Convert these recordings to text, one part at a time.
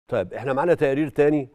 طيب احنا معانا تقرير تاني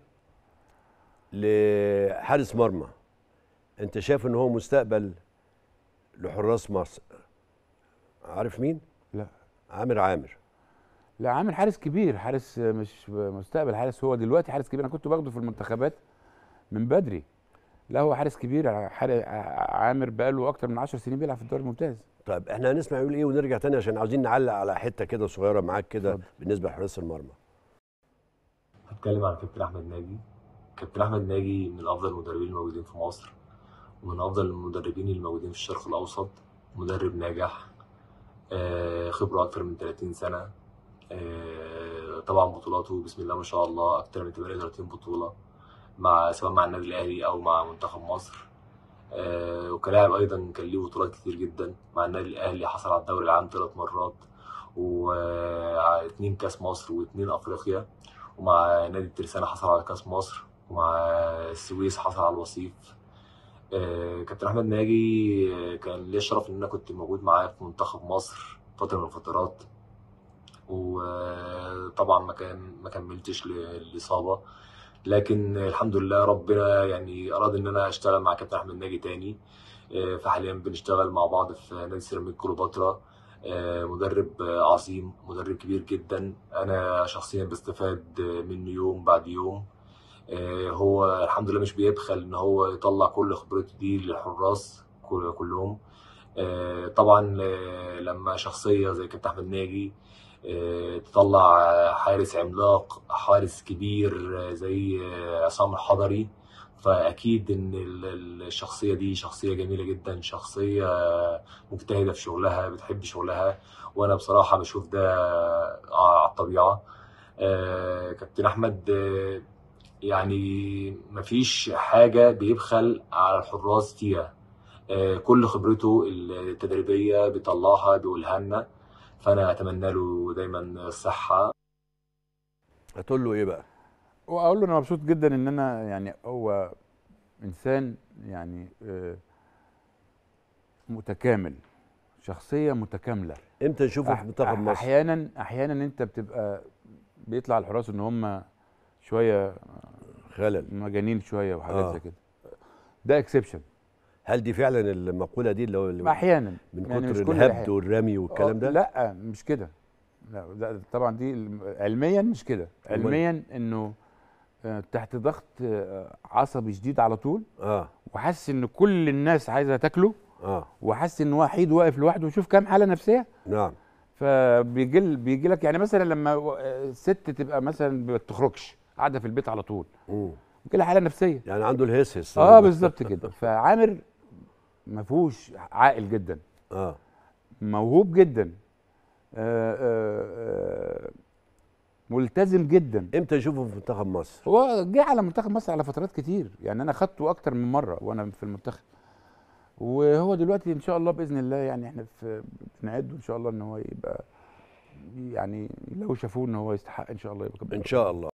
لحارس مرمى انت شايف ان هو مستقبل لحراس مصر عارف مين لا عامر عامر لا عامل حارس كبير حارس مش مستقبل حارس هو دلوقتي حارس كبير انا كنت باخده في المنتخبات من بدري لا هو حارس كبير حار- عامر بقاله اكتر من 10 سنين بيلعب في الدوري الممتاز طيب احنا هنسمع يقول ايه ونرجع تاني عشان عاوزين نعلق على حته كده صغيره معاك كده اتفضل. بالنسبه لحراس المرمى هتكلم عن كابتن احمد ناجي كابتن احمد ناجي من افضل المدربين الموجودين في مصر ومن افضل المدربين الموجودين في الشرق الاوسط مدرب ناجح آه، خبره اكتر من 30 سنه آه، طبعا بطولاته بسم الله ما شاء الله اكتر من 38 بطوله مع سواء مع النادي الاهلي او مع منتخب مصر آه، وكلاعب ايضا كان ليه بطولات كتير جدا مع النادي الاهلي حصل على الدوري العام ثلاث مرات واثنين كاس مصر واثنين افريقيا ومع نادي الترسانة حصل على كاس مصر ومع السويس حصل على الوصيف آه، كابتن احمد ناجي آه، كان ليا الشرف ان انا كنت موجود معاه في منتخب مصر فتره من الفترات وطبعا ما كان ما كملتش ل- الاصابه لكن الحمد لله ربنا يعني اراد ان انا اشتغل مع كابتن احمد ناجي تاني آه، فحاليا بنشتغل مع بعض في نادي سيراميك كليوباترا آه، مدرب آه، عظيم مدرب كبير جدا انا شخصيا بستفاد آه، منه يوم بعد يوم آه، هو الحمد لله مش بيبخل ان هو يطلع كل خبرته دي للحراس كل- كلهم آه، طبعا آه، لما شخصيه زي كابتن احمد ناجي آه، تطلع آه، حارس عملاق حارس كبير آه، زي آه، عصام الحضري فاكيد ان ال- ال- الشخصيه دي شخصيه جميله جدا شخصيه مجتهده في شغلها بتحب شغلها وانا بصراحه بشوف ده على الطبيعه آه، كابتن احمد آه، يعني مفيش حاجه بيبخل على الحراس فيها آه، كل خبرته التدريبيه بيطلعها بيقولها لنا فانا اتمنى له دايما الصحه هتقول له ايه بقى واقول له انا مبسوط جدا ان انا يعني هو انسان يعني آه، متكامل شخصيه متكامله امتى نشوفه في أح- منتخب أح- مصر احيانا احيانا انت بتبقى بيطلع الحراس ان هم شويه خلل مجانين شويه وحاجات آه. زي كده ده اكسبشن هل دي فعلا المقوله دي اللي هو اللي احيانا من يعني مش كتر كل الهبد الأحيان. والرمي والكلام آه، ده لا مش كده لا ده طبعا دي الم- علميا مش كده أمال؟ علميا انه آه، تحت ضغط آه، عصبي شديد على طول اه وحاسس ان كل الناس عايزه تاكله اه وحاسس ان وحيد واقف لوحده وشوف كام حاله نفسيه نعم فبيجي بيجي لك يعني مثلا لما و- آه، ست تبقى مثلا ما بتخرجش قاعده في البيت على طول مم. بيجي لها حاله نفسيه يعني عنده الهس هس اه بالظبط كده فعامر ما فيهوش عاقل جدا اه موهوب جدا آه، آه، آه، ملتزم جدا امتى نشوفه في منتخب مصر هو جه على منتخب مصر على فترات كتير يعني انا خدته اكتر من مره وانا في المنتخب وهو دلوقتي ان شاء الله باذن الله يعني احنا في بنعده ان شاء الله ان هو يبقى يعني لو شافوه ان هو يستحق ان شاء الله يبقى ان شاء الله